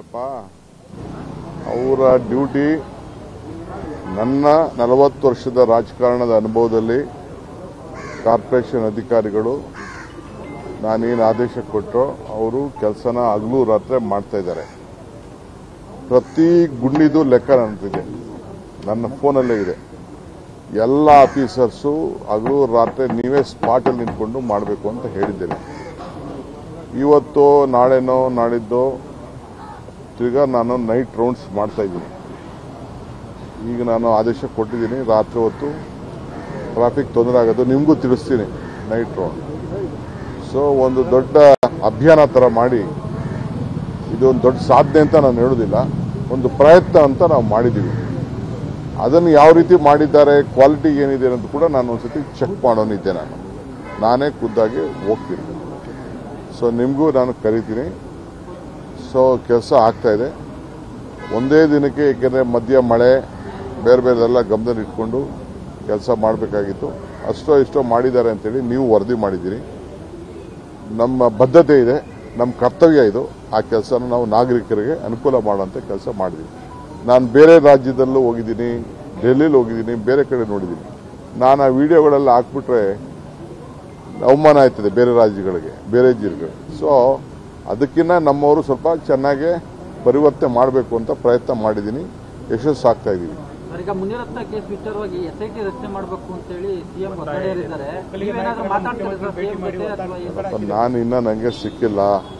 ನೋಡ್ರಪ್ಪ ಅವರ ಡ್ಯೂಟಿ ನನ್ನ ನಲವತ್ತು ವರ್ಷದ ರಾಜಕಾರಣದ ಅನುಭವದಲ್ಲಿ ಕಾರ್ಪೊರೇಷನ್ ಅಧಿಕಾರಿಗಳು ನಾನೇನು ಆದೇಶ ಕೊಟ್ಟರೋ ಅವರು ಕೆಲಸನ ಹಗಲು ರಾತ್ರಿ ಮಾಡ್ತಾ ಇದ್ದಾರೆ ಪ್ರತಿ ಗುಂಡಿದು ಲೆಕ್ಕ ನನ್ನದಿದೆ ನನ್ನ ಫೋನಲ್ಲೇ ಇದೆ ಎಲ್ಲ ಆಫೀಸರ್ಸು ಹಗಲು ರಾತ್ರಿ ನೀವೇ ಸ್ಪಾಟಲ್ಲಿ ನಿಂತ್ಕೊಂಡು ಮಾಡಬೇಕು ಅಂತ ಹೇಳಿದ್ದೇನೆ ಇವತ್ತು ನಾಳೆನೋ ನಾಳಿದ್ದೋ ತಿರ್ಗಾ ನಾನು ನೈಟ್ ರೌಂಡ್ಸ್ ಮಾಡ್ತಾ ಇದ್ದೀನಿ ಈಗ ನಾನು ಆದೇಶ ಕೊಟ್ಟಿದ್ದೀನಿ ರಾತ್ರಿ ಹೊತ್ತು ಟ್ರಾಫಿಕ್ ತೊಂದರೆ ಆಗೋದು ನಿಮಗೂ ತಿಳಿಸ್ತೀನಿ ನೈಟ್ ರೌಂಡ್ ಸೊ ಒಂದು ದೊಡ್ಡ ಅಭಿಯಾನ ಥರ ಮಾಡಿ ಇದು ಒಂದು ದೊಡ್ಡ ಸಾಧನೆ ಅಂತ ನಾನು ಹೇಳೋದಿಲ್ಲ ಒಂದು ಪ್ರಯತ್ನ ಅಂತ ನಾವು ಮಾಡಿದ್ದೀವಿ ಅದನ್ನು ಯಾವ ರೀತಿ ಮಾಡಿದ್ದಾರೆ ಕ್ವಾಲಿಟಿ ಏನಿದೆ ಅಂತ ಕೂಡ ನಾನು ಒಂದ್ಸತಿ ಚೆಕ್ ಮಾಡೋನಿದ್ದೆ ನಾನು ನಾನೇ ಖುದ್ದಾಗಿ ಹೋಗ್ತೀನಿ ಸೊ ನಿಮಗೂ ನಾನು ಕರಿತೀನಿ ಸೊ ಕೆಲಸ ಆಗ್ತಾ ಇದೆ ಒಂದೇ ದಿನಕ್ಕೆ ಏಕೆಂದರೆ ಮಧ್ಯ ಮಳೆ ಬೇರೆ ಬೇರೆದೆಲ್ಲ ಗಮನದಲ್ಲಿ ಇಟ್ಕೊಂಡು ಕೆಲಸ ಮಾಡಬೇಕಾಗಿತ್ತು ಅಷ್ಟೋ ಇಷ್ಟೋ ಮಾಡಿದ್ದಾರೆ ಅಂತೇಳಿ ನೀವು ವರದಿ ಮಾಡಿದ್ದೀರಿ ನಮ್ಮ ಬದ್ಧತೆ ಇದೆ ನಮ್ಮ ಕರ್ತವ್ಯ ಇದು ಆ ಕೆಲಸನ ನಾವು ನಾಗರಿಕರಿಗೆ ಅನುಕೂಲ ಮಾಡುವಂಥ ಕೆಲಸ ಮಾಡಿದ್ದೀವಿ ನಾನು ಬೇರೆ ರಾಜ್ಯದಲ್ಲೂ ಹೋಗಿದ್ದೀನಿ ಡೆಲ್ಲಿಲಿ ಹೋಗಿದ್ದೀನಿ ಬೇರೆ ಕಡೆ ನೋಡಿದ್ದೀನಿ ನಾನು ಆ ವಿಡಿಯೋಗಳೆಲ್ಲ ಹಾಕ್ಬಿಟ್ರೆ ಅವಮಾನ ಆಯ್ತದೆ ಬೇರೆ ರಾಜ್ಯಗಳಿಗೆ ಬೇರೆ ಜಿಲ್ಲೆಗಳಿಗೆ ಸೊ ಅದಕ್ಕಿಂತ ನಮ್ಮವರು ಸ್ವಲ್ಪ ಚೆನ್ನಾಗಿ ಪರಿವರ್ತನೆ ಮಾಡಬೇಕು ಅಂತ ಪ್ರಯತ್ನ ಮಾಡಿದ್ದೀನಿ ಯಶಸ್ಸು ಆಗ್ತಾ ಇದ್ದೀವಿ ಸರ್, ಈಗ ಮುನಿರತ್ನ ಕೇಸ್ ವಿಚಾರವಾಗಿ ಎಸ್ ಐ ಟಿ ರಚನೆ ಮಾಡಬೇಕು ಅಂತೇಳಿ ಸಿಎಂ ಒತ್ತಡ ಹೇರಿದ್ದಾರೆ ನೀವೇನಾದ್ರೂ ಮಾತಾಡ್ತೀರಾ ಸರ್ ಸಿಎಂ ಜೊತೆ ಅಥವಾ ಏನು? ನಾನು ಇನ್ನೂ ನನಗೆ ಸಿಕ್ಕಿಲ್ಲ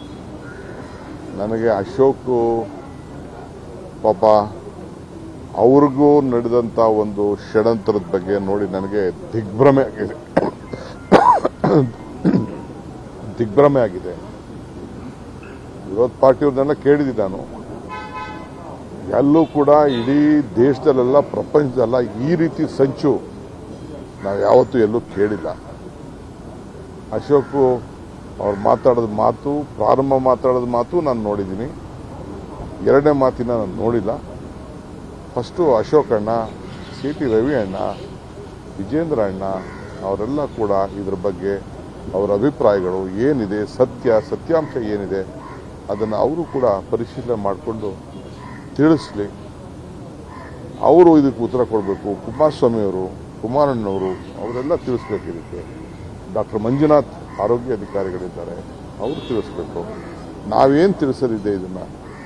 ನನಗೆ ಅಶೋಕ್ ಪಾಪ ಅವ್ರಿಗೂ ನಡೆದಂಥ ಒಂದು ಷಡ್ಯಂತ್ರದ ಬಗ್ಗೆ ನೋಡಿ ನನಗೆ ದಿಗ್ಭ್ರಮೆ ಆಗಿದೆ ದಿಗ್ಭ್ರಮೆ ಆಗಿದೆ ವಿರೋಧ ಪಾರ್ಟಿಯವ್ರನ್ನೆಲ್ಲ ಕೇಳಿದ್ದೀನಿ ನಾನು ಎಲ್ಲೂ ಕೂಡ ಇಡೀ ದೇಶದಲ್ಲೆಲ್ಲ ಪ್ರಪಂಚದಲ್ಲ ಈ ರೀತಿ ಸಂಚು ನಾವು ಯಾವತ್ತೂ ಎಲ್ಲೂ ಕೇಳಿಲ್ಲ ಅಶೋಕ್ ಅವ್ರು ಮಾತಾಡೋದು ಮಾತು ಪ್ರಾರಂಭ ಮಾತಾಡೋದು ಮಾತು ನಾನು ನೋಡಿದ್ದೀನಿ ಎರಡನೇ ಮಾತಿನ ನಾನು ನೋಡಿಲ್ಲ ಫಸ್ಟು ಅಶೋಕ್ ಅಣ್ಣ ಸಿ ಟಿ ರವಿ ಅಣ್ಣ ವಿಜೇಂದ್ರ ಅಣ್ಣ ಅವರೆಲ್ಲ ಕೂಡ ಇದ್ರ ಬಗ್ಗೆ ಅವರ ಅಭಿಪ್ರಾಯಗಳು ಏನಿದೆ ಸತ್ಯ ಸತ್ಯಾಂಶ ಏನಿದೆ ಅದನ್ನು ಅವರು ಕೂಡ ಪರಿಶೀಲನೆ ಮಾಡಿಕೊಂಡು ತಿಳಿಸ್ಲಿ ಅವರು ಇದಕ್ಕೆ ಉತ್ತರ ಕೊಡಬೇಕು ಕುಮಾರಸ್ವಾಮಿ ಅವರು ಕುಮಾರಣ್ಣವರು ಅವರೆಲ್ಲ ತಿಳಿಸ್ಬೇಕು ಇದಕ್ಕೆ ಡಾಕ್ಟರ್ ಮಂಜುನಾಥ್ ಆರೋಗ್ಯ ಅಧಿಕಾರಿಗಳಿದ್ದಾರೆ ಅವರು ತಿಳಿಸ್ಬೇಕು ನಾವೇನು ತಿಳಿಸಲಿದೆ ಇದನ್ನ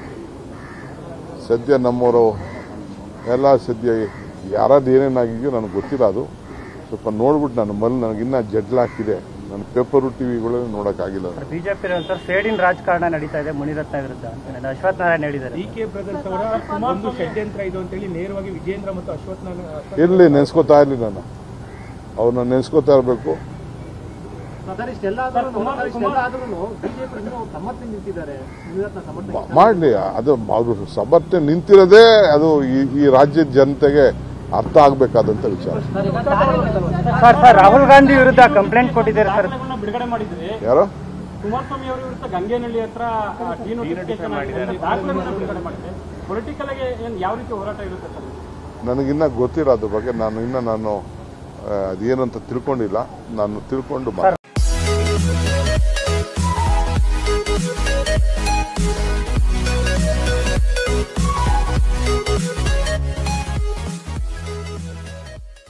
ಸದ್ಯ ನಮ್ಮವರು ಎಲ್ಲ ಸದ್ಯ ಯಾರಾದ್ರು ಏನೇನಾಗಿದೆಯೋ ನನಗೆ ಗೊತ್ತಿಲ್ಲ ಅದು ಸ್ವಲ್ಪ ನೋಡ್ಬಿಟ್ಟು ನಾನು ಮಲ್ ನನಗಿನ್ನ ಜಡ್ಲಾಕಿದೆ ನನ್ನ ಪೇಪರು ಟಿವಿಗಳು ನೋಡೋಕ್ಕಾಗಿಲ್ಲ ನನಗೆ. ಬಿಜೆಪಿ ಸರ್ ಸೇಡಿನ ರಾಜಕಾರಣ ನಡೀತಾ ಇದೆ ಮುನಿರತ್ನ ವಿರುದ್ಧ ಅಂತ ಅಶ್ವಥ್ ನಾರಾಯಣ ಹೇಳಿದ್ದಾರೆ ಡಿ ಕೆ ಬ್ರದರ್ಸ್ ಅವರ ಒಂದು ಷಡ್ಯಂತ್ರ ಇದು ಅಂತೇಳಿ ನೇರವಾಗಿ ವಿಜೇಂದ್ರ ಮತ್ತು ಅಶ್ವಥ್ ನಾರಾಯಣ ಇರಲಿ ನೆನೆಸ್ಕೋತಾ ಇರಲಿ ನಾನು ಅವ್ರನ್ನ ನೆನೆಸ್ಕೋತಾ ಇರಬೇಕು ಸರ್ ಇಷ್ಟೆಲ್ಲ ಆದ್ರೂ ಇಷ್ಟೆಲ್ಲ ಆದ್ರೂ ಬಿಜೆಪಿ ಇನ್ನೂ ಸಮರ್ಥನೆ ನಿಂತಿದ್ದಾರೆ ಮುನಿರತ್ನ ಸಮರ್ಥನೆ ಮಾಡಲಿ ಅದು ಅವರು ಸಮರ್ಥನೆ ನಿಂತಿರೋದೇ ಅದು ಈ- ಈ ರಾಜ್ಯದ ಜನತೆಗೆ ಅರ್ಥ ಆಗಬೇಕಾದಂಥ ವಿಚಾರ ಸರ್ ಈಗ ದಾಳಿ- ಸರ್ ಸರ್ ರಾಹುಲ್ ಗಾಂಧಿ ವಿರುದ್ಧ ಕಂಪ್ಲೇಂಟ್ ಕೊಟ್ಟಿದ್ದಾರೆ ಸರ್ ದಾಖಲೆಗಳನ್ನ ಬಿಡುಗಡೆ ಮಾಡಿದ್ರೆ ಯಾರೋ ಕುಮಾರಸ್ವಾಮಿ ಅವರ ವಿರುದ್ಧ ಗಂಗೇನಹಳ್ಳಿ ಹತ್ರ ಡಿನೋಟಿಫಿಕೇಶನ್ ದಾಖಲೆಗಳನ್ನ ಬಿಡುಗಡೆ ಮಾಡಿದೆ ಪೊಲಿಟಿಕಲ್ ಆಗಿ ಏನ್ ಯಾವ ರೀತಿ ಹೋರಾಟ ಇರುತ್ತೆ ಸರ್ ನನಗಿನ್ನ ಗೊತ್ತಿಲ್ಲ ಅದ್ರ ಬಗ್ಗೆ ನಾನು ಇನ್ನ ನಾನು ಆ, ಅದೇನಂತ ತಿಳ್ಕೊಂಡಿಲ್ಲ ನಾನು ತಿಳ್ಕೊಂಡು ಮಾತಾಡ್ತೀನಿ.